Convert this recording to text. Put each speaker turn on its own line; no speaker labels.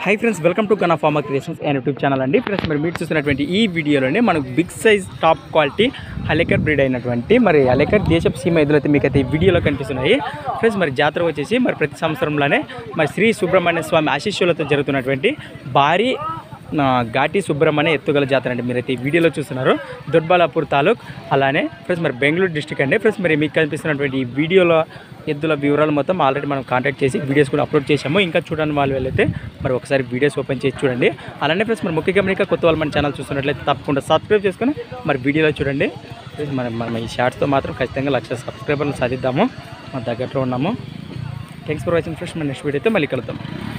high friends welcome to కనా ఫార్మా creations and YouTube channel అండి ఫ్రెండ్స్ మరి మీరు చూస్తున్నటువంటి ఈ వీడియోలోనే మనకు big size top quality Hallikar breed అయినటువంటి మరి హలేకర్ దేశపు సీమ ఎదురు అయితే మీకు అయితే ఈ వీడియోలో కనిపిస్తున్నాయి ఫ్రెండ్స్ మరి జాతర వచ్చేసి మరి ప్రతి సంవత్సరంలోనే మరి శ్రీ సుబ్రహ్మణ్య స్వామి ఆశీస్సులతో జరుగుతున్నటువంటి భారీ ఆ, ఘాటి సుబ్రహ్మణ్య ఎత్తుగల జాతర అండి మీరైతే ఈ వీడియోలో చూస్తున్నారు దొడ్బాలాపూర్ తాలూక్ అలానే ఫ్రెండ్స్ మరి బెంగళూరు డిస్టిక్ అండి ఫ్రెండ్స్ మరి మీకు కనిపిస్తున్నటువంటి ఈ వీడియోలో ఎద్దుల వివరాలు మొత్తం ఆల్రెడీ మనం కాంటాక్ట్ చేసి వీడియోస్ కూడా అప్లోడ్ చేసాము ఇంకా చూడని వాళ్ళు వెళ్ళైతే మరి ఒకసారి వీడియోస్ ఓపెన్ చేసి చూడండి అలానే ఫ్రెండ్స్ మరి ముఖ్య గమనిక కొత్త వాళ్ళు మన ఛానల్ చూస్తున్నట్లయితే తప్పకుండా సబ్స్క్రైబ్ చేసుకొని మరి వీడియోలో చూడండి ఫ్రెండ్స్ మరి మనం ఈ షార్ట్స్తో మాత్రం ఖచ్చితంగా లక్ష సబ్స్క్రైబర్లు సాధిద్దాము మన దగ్గరలో ఉన్నాము థ్యాంక్స్ ఫర్ వాచింగ్ ఫ్రెండ్స్ మన నెక్స్ట్ వీడియో అయితే మళ్ళీ కలుద్దాం